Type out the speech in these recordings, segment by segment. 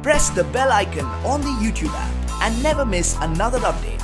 Press the bell icon on the YouTube app and never miss another update.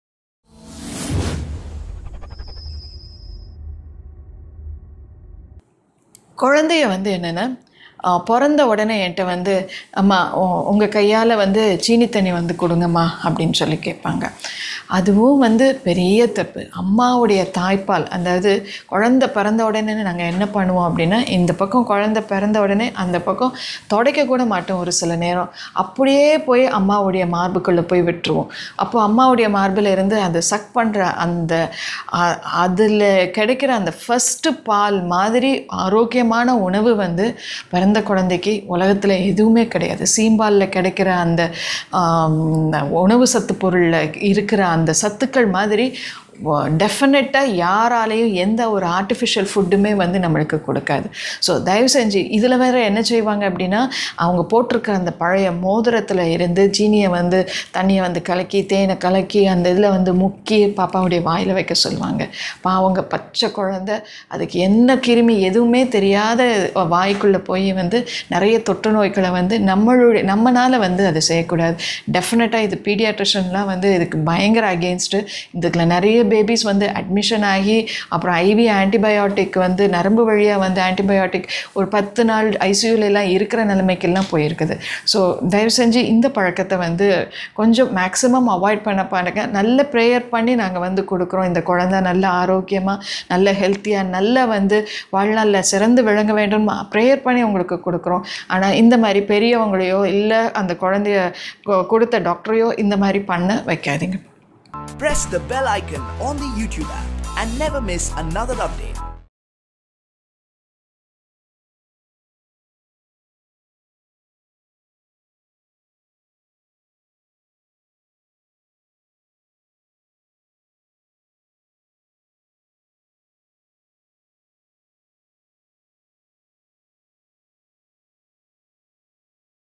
குழந்தைய வந்து என்னென்னா பிறந்த உடனே என்கிட்ட வந்து அம்மா உங்கள் கையால் வந்து சீனி தண்ணி வந்து கொடுங்கம்மா அப்படின்னு சொல்லி கேட்பாங்க அதுவும் வந்து பெரிய தப்பு அம்மாவுடைய தாய்ப்பால் அதாவது குழந்த பிறந்த உடனே நாங்கள் என்ன பண்ணுவோம் அப்படின்னா இந்த பக்கம் குழந்த பிறந்த உடனே அந்த பக்கம் துடைக்க கூட மாட்டோம் ஒரு சில நேரம் அப்படியே போய் அம்மாவுடைய மார்புக்குள்ளே போய் விட்டுருவோம் அப்போ அம்மாவுடைய மார்பில் இருந்து அந்த சக் பண்ணுற அந்த அதில் கிடைக்கிற அந்த ஃபஸ்ட்டு பால் மாதிரி ஆரோக்கியமான உணவு வந்து பிறந்த குழந்தைக்கு உலகத்தில் எதுவுமே கிடையாது சீம்பாலில் கிடைக்கிற அந்த ஆம், உணவு சத்து பொருளில் இருக்கிற அந்த சத்துக்கள் மாதிரி டெஃபினட்டாக யாராலையும் எந்த ஒரு ஆர்டிஃபிஷியல் ஃபுட்டுமே வந்து நம்மளுக்கு கொடுக்காது ஸோ தயவு செஞ்சு இதில் வேறு என்ன செய்வாங்க அப்படின்னா அவங்க போட்டிருக்க அந்த பழைய மோதிரத்தில் இருந்து ஜீனியை வந்து தண்ணியை வந்து கலக்கி தேனை கலக்கி அந்த இதில் வந்து முக்கி பாப்பாவுடைய வாயில் வைக்க சொல்லுவாங்க பாவங்க பச்சை குழந்தை அதுக்கு என்ன கிருமி எதுவுமே தெரியாத வாய்க்குள்ளே போய் வந்து நிறைய தொற்று நோய்களை வந்து நம்மளுடைய நம்மனால வந்து அதை செய்யக்கூடாது டெஃபினட்டாக இது பீடியாட்ரிஷன்லாம் வந்து இதுக்கு பயங்கர அகேன்ஸ்ட்டு இதுக்குள்ள நிறைய பேபிஸ் வந்து அட்மிஷன் ஆகி அப்புறம் ஐவி ஆன்டிபயோட்டிக் வந்து நரம்பு வழியாக வந்து ஆன்டிபயோட்டிக் ஒரு பத்து நாள் ஐசியூல எல்லாம் இருக்கிற நிலைமைக்கெல்லாம் போயிருக்குது ஸோ தயவு செஞ்சு இந்த பழக்கத்தை வந்து கொஞ்சம் மேக்ஸிமம் அவாய்ட் பண்ண பாருங்க நல்ல ப்ரேயர் பண்ணி நாங்கள் வந்து கொடுக்குறோம் இந்த குழந்தை நல்ல ஆரோக்கியமாக நல்ல ஹெல்த்தியாக நல்ல வந்து வாழ்நாளில் சிறந்து விளங்க வேண்டும் ப்ரேயர் பண்ணி உங்களுக்கு கொடுக்குறோம் ஆனால் இந்த மாதிரி பெரியவங்களையோ இல்லை அந்த குழந்தைய கொ- கொடுத்த டாக்டரையோ இந்த மாதிரி பண்ண வைக்காதீங்க Press the bell icon on the YouTube app and never miss another update.